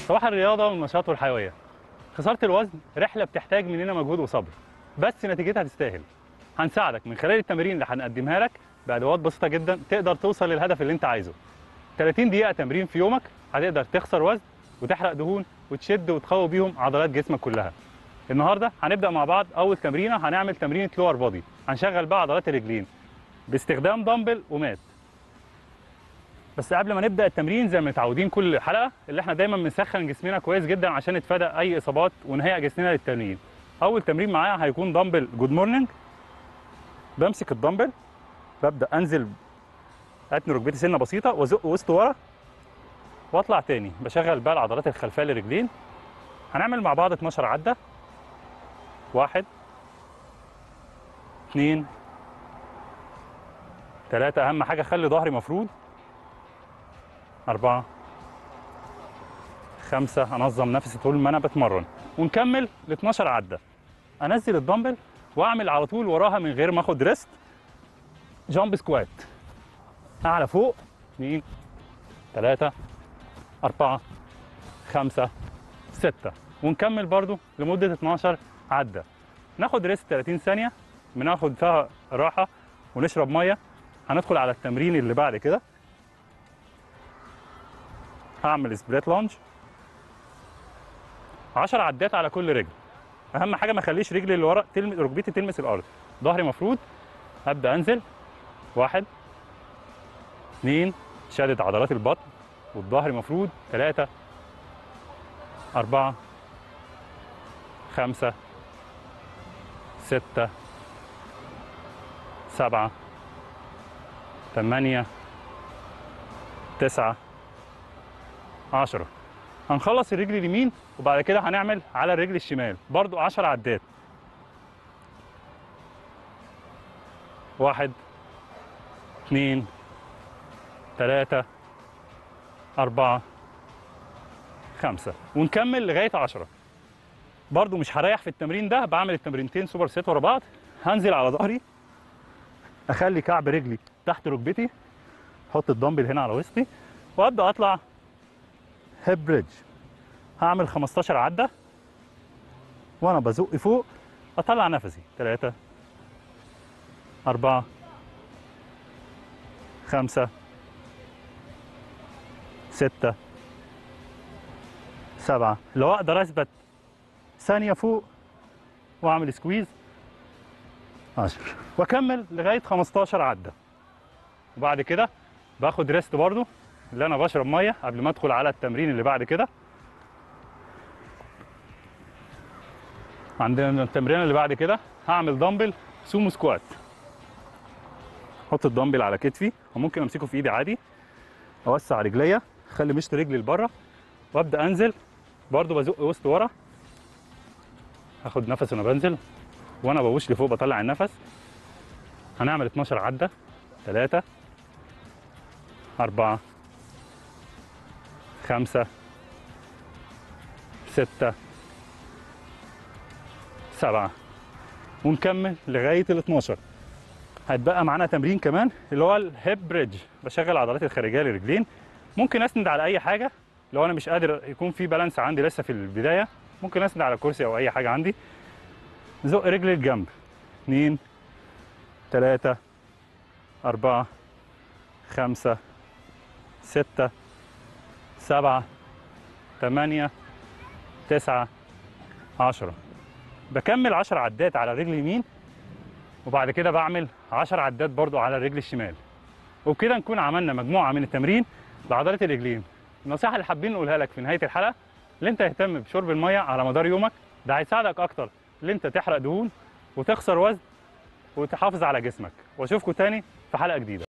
صباح الرياضة والنشاط والحيوية خسارة الوزن رحلة بتحتاج مننا مجهود وصبر بس نتيجتها تستاهل هنساعدك من خلال التمارين اللي هنقدمها لك بأدوات بسيطة جدا تقدر توصل للهدف اللي انت عايزه 30 دقيقة تمرين في يومك هتقدر تخسر وزن وتحرق دهون وتشد وتقوي بيهم عضلات جسمك كلها النهارده هنبدا مع بعض اول تمرينه هنعمل تمرينه لور بودي هنشغل بقى عضلات الرجلين باستخدام دمبل ومات بس قبل ما نبدا التمرين زي ما متعودين كل حلقه اللي احنا دايما بنسخن جسمنا كويس جدا عشان نتفادى اي اصابات ونهيئ جسمنا للتمرين اول تمرين معايا هيكون دمبل جود مورنينج بمسك الدمبل ببدا انزل اتني ركبتي سنه بسيطه وازق وسط ورا واطلع تاني بشغل بقى العضلات الخلفيه للرجلين هنعمل مع بعض 12 عده واحد اثنين ثلاثة أهم حاجة خلي ظهري مفرود أربعة خمسة أنظم نفسي طول ما أنا بتمرن ونكمل ل 12 عدة أنزل الدمبل وأعمل على طول وراها من غير ما آخد ريست جامب سكوات أعلى فوق اثنين ثلاثة أربعة خمسة ستة ونكمل برضو لمدة 12 عدة ناخد ريست 30 ثانية بناخد فيها راحة ونشرب مية هندخل على التمرين اللي بعد كده هعمل سبليت لانج 10 عدات على كل رجل اهم حاجه ما اخليش رجلي اللي ورا تلمس ركبتي تلمس الارض ظهري مفرود ابدا انزل واحد اثنين شادد عضلات البطن والظهر مفرود ثلاثة أربعة خمسة ستة سبعة ثمانية تسعة عشرة هنخلص الرجل اليمين وبعد كده هنعمل على الرجل الشمال برضو عشر عدات واحد اثنين ثلاثة أربعة خمسة ونكمل لغاية عشرة برضو مش هريح في التمرين ده بعمل التمرينتين سوبر سيت ورا بعض هنزل على ظهري اخلي كعب رجلي تحت ركبتي احط الدمبل هنا على وسطي وابدا اطلع هيب بريدج هعمل 15 عده وانا بزق فوق اطلع نفسي 3 4 5 6 7 لو اقدر اثبت ثانيه فوق واعمل سكويز 10 واكمل لغايه 15 عده وبعد كده باخد ريست برضو اللي انا بشرب ميه قبل ما ادخل على التمرين اللي بعد كده عندنا التمرين اللي بعد كده هعمل دمبل سومو سكوات احط الدمبل على كتفي وممكن امسكه في ايدي عادي اوسع رجليا اخلي مشط رجلي لبره وابدا انزل برضو بزق وسط ورا هاخد نفس وانا بنزل وانا بوش لفوق بطلع النفس هنعمل 12 عده 3 4 5 6 7 ونكمل لغايه ال 12 هتبقى معانا تمرين كمان اللي هو الهيب بريدج بشغل العضلات الخارجيه للرجلين ممكن اسند على اي حاجه لو انا مش قادر يكون في بالانس عندي لسه في البدايه ممكن اسند على كرسي او اي حاجه عندي زق رجل الجنب اثنين ثلاثة أربعة خمسة ستة سبعة ثمانية تسعة عشرة بكمل عشر عدات على الرجل اليمين وبعد كده بعمل عشر عدات برضو على الرجل الشمال وبكده نكون عملنا مجموعة من التمرين لعضلات الرجلين النصيحة اللي حابين نقولها لك في نهاية الحلقة اللي انت تهتم بشرب المية على مدار يومك ده هيساعدك اكتر ان انت تحرق دهون وتخسر وزن وتحافظ على جسمك واشوفكم تاني في حلقة جديدة